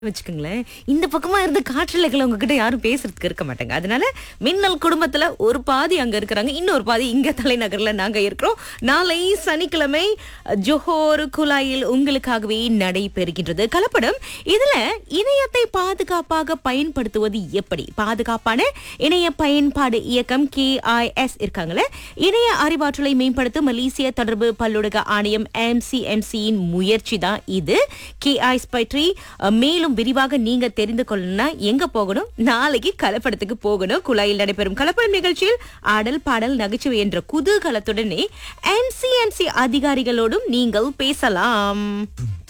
வச்சுக்கோங்களேன் இந்த பக்கமா இருந்த காற்றலைகளை உங்ககிட்ட யாரும் பேசுறதுக்கு இருக்க மாட்டாங்க அதனால மின்னல் குடும்பத்துல ஒரு பாதி அங்க இருக்கிறாங்க இன்னொரு பாதி இங்க தலைநகர்ல நாங்க இருக்கிறோம் நாளை சனிக்கிழமை ஜோஹோர் குழாயில் உங்களுக்காகவே நடைபெறுகின்றது கலப்படம் இதுல இணையத்தை பாதுகாப்பாக பயன்படுத்துவது எப்படி பாதுகாப்பான இணைய பயன்பாடு இயக்கம் கேஐஎஸ் இருக்காங்களே இணைய அறிவாற்றலை மேம்படுத்தும் மலேசிய தொடர்பு பல்லுலக ஆணையம் எம்சிஎம்சியின் முயற்சி தான் இது கேஐஎஸ் பற்றி அஹ், மேலும் விரிவாக நீங்க தெரிந்து கொள்ளணும்னா எங்க போகணும் நாளைக்கு கலப்படத்துக்கு போகணும் குழாயில் நடைபெறும் கலப்படம் நிகழ்ச்சியில் ஆடல் பாடல் நகைச்சுவை என்ற குதூகலத்துடனே எம்சிஎம்சி அதிகாரிகளோடும் நீங்கள் பேசலாம்